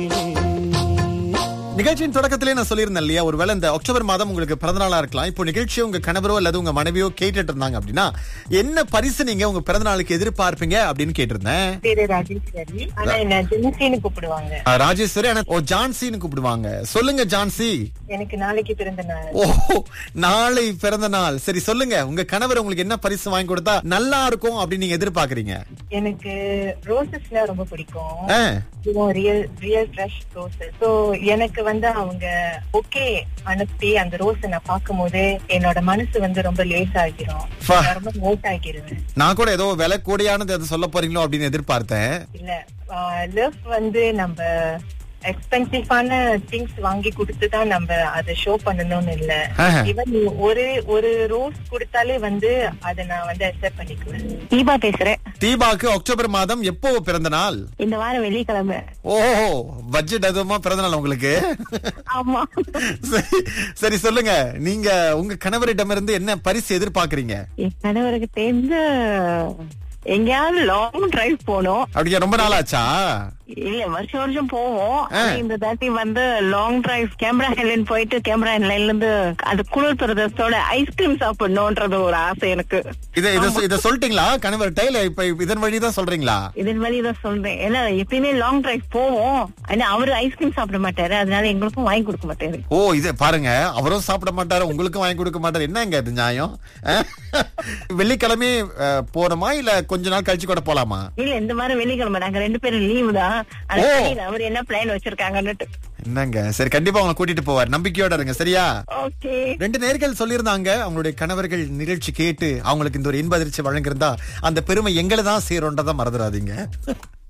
நிகழ்ச்சியின் தொடக்கத்திலே நான் சொல்லியிருந்தேன் இல்லையா ஒருவேளை இந்த அக்டோபர் மாதம் உங்களுக்கு பிறந்த நாளா இருக்கலாம் இப்போ நிகழ்ச்சியை உங்க கணவரோ அல்லது உங்க மனைவியோ கேட்டுட்டு இருந்தாங்க அப்படின்னா என்ன பரிசு நீங்க உங்க பிறந்த நாளுக்கு எதிர்பார்ப்பீங்க அப்படின்னு கேட்டிருந்தேன் பேரு ராஜேஸ்வரி ஆனா என்ன ஜெனசின்னு கூப்பிடுவாங்க ஆ, ராஜேஸ்வரி ஆனா ஓ ஜான்சின்னு கூப்பிடுவாங்க சொல்லுங்க ஜான்சி எனக்கு நாளைக்கு பிறந்த நாள் ஓ நாளை பிறந்த நாள் சரி சொல்லுங்க உங்க கணவர் உங்களுக்கு என்ன பரிசு வாங்கி கொடுத்தா நல்லா இருக்கும் அப்படின்னு நீங்க எதிர்பார்க்கறீங்க எனக்கு ரோசஸ்ல ரொம்ப பிடிக்கும் ஆ, இதுவும் real real fresh roses so எனக்கு வந்து அவங்க ஓகே அனுப்பி அந்த ரோஸை நான் பார்க்கும்போது என்னோட மனசு வந்து ரொம்ப லேஸ் ஆகிரும் ஃபா. நான் ரொம்ப லேஸ் ஆகிருவேன் நான் கூட ஏதோ விலை கூடியானது அதை சொல்ல போறீங்களோ அப்படின்னு எதிர்பார்த்தேன் இல்ல லவ் வந்து நம்ம எக்ஸ்பென்சிவான திங்ஸ் வாங்கி கொடுத்து தான் நம்ம அதை ஷோ பண்ணணும்னு இல்ல ஆஹா. ஈவன் ஒரு ஒரு ரோஸ் கொடுத்தாலே வந்து அதை நான் வந்து அக்செப்ட் பண்ணிக்குவேன் தீபா பேசுறேன் தீபாக்கு அக்டோபர் மாதம் எப்போ பிறந்த நாள் இந்த வாரம் வெள்ளிக்கிழமை ஓஹோ பட்ஜெட் அதுவுமா பிறந்த நாள் உங்களுக்கு ஆமா சரி சரி சொல்லுங்க நீங்க உங்க கணவரிடமிருந்து என்ன பரிசு எதிர்பார்க்கறீங்க என் கணவருக்கு தெரிஞ்ச எங்கேயாவது லாங் டிரைவ் போனோம் அப்படியா ரொம்ப நாள் ஆச்சா இல்ல வருஷம் வருஷம் போவோம் ஆ. ஆனா இந்த தாட்டி வந்து லாங் டிரைவ் கேமரா ஹெல்லைன் போயிட்டு கேமரா ஹெல்லைன்ல இருந்து அது குளிர் பிரதேசத்தோட ஐஸ்கிரீம் சாப்பிடணும்ன்றது ஒரு ஆசை எனக்கு இத இத இத சொல்லிட்டீங்களா கணவர்கிட்ட இல்ல இப்ப இதன் வழிதான் சொல்றீங்களா இதன் வழி தான் சொல்றேன் ஏன்னா எப்பயுமே லாங் டிரைவ் போவோம் ஆனா அவரு ஐஸ்கிரீம் சாப்பிட மாட்டாரு அதனால எங்களுக்கும் வாங்கி கொடுக்க மாட்டாரு ஓ இது பாருங்க அவரும் சாப்பிட மாட்டாரு உங்களுக்கும் வாங்கி கொடுக்க மாட்டாரு என்னங்க இது நியாயம் அஹ்? வெள்ளிக்கிழமை அஹ், போறோமா இல்ல கொஞ்ச நாள் கழிச்சு கூட போலாமா இல்ல இந்த மாதிரி வெள்ளிக்கிழமை நாங்க ரெண்டு பேரும் லீவு தான் ஆனா ஓ. தெரியல அவர் என்ன பிளான் வச்சிருக்காங்கன்னுட்டு என்னங்க சரி கண்டிப்பா உங்களை கூட்டிட்டு போவார் நம்பிக்கையோட இருங்க சரியா ஓகே ரெண்டு நேர்கள் சொல்லியிருந்தாங்க அவங்களுடைய கணவர்கள் நிகழ்ச்சி கேட்டு அவங்களுக்கு இந்த ஒரு இன்ப அதிர்ச்சி வழங்கியிருந்தா அந்த பெருமை எங்களை தான் சேரும்ன்றதை மறந்துடாதீங்க